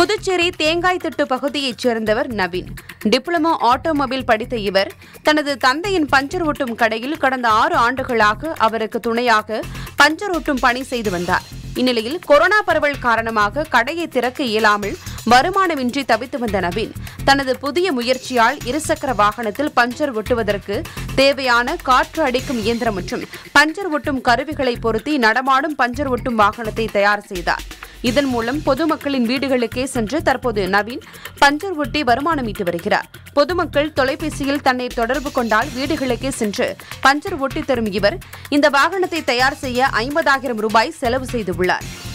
புதுச்சேரி தேங்காய்த்திட்டு பகுதியைச் சேர்ந்தவர் Naveen diploma automobile படித்த இவர் தனது தந்தையின் பஞ்சர் ஓட்டும் கடையில் கடந்த ஆறு ஆண்டுகளாக அவருக்கு துணையாக பஞ்சர் ஓட்டும் பணி செய்து வந்தார் இந்நிலையில் கொரோனா பரவல் காரணமாக கடையை திறக்க இயலாமல் வருமானமின்றி தவித்து வந்த நவீன் தனது புதிய முயற்சியால் இருசக்கர வாகனத்தில் பஞ்சர் ஒட்டுவதற்கு தேவையான காற்று அடிக்கும் இயந்திரம் மற்றும் பஞ்சர் ஒட்டும் கருவிகளை பொருத்தி நடமாடும் பஞ்சர் ஒட்டும் வாகனத்தை தயார் செய்தார் இதன் மூலம் பொதுமக்களின் வீடுகளுக்கே சென்று தற்போது நவீன் பஞ்சர் ஒட்டி வருமானம் ஈட்டி வருகிறார் பொதுமக்கள் தொலைபேசியில் தன்னை தொடர்பு கொண்டால் வீடுகளுக்கே சென்று பஞ்சர் ஒட்டி தரும் இவர் இந்த வாகனத்தை தயார் செய்ய ஐம்பதாயிரம் ரூபாய் செலவு செய்துள்ளார்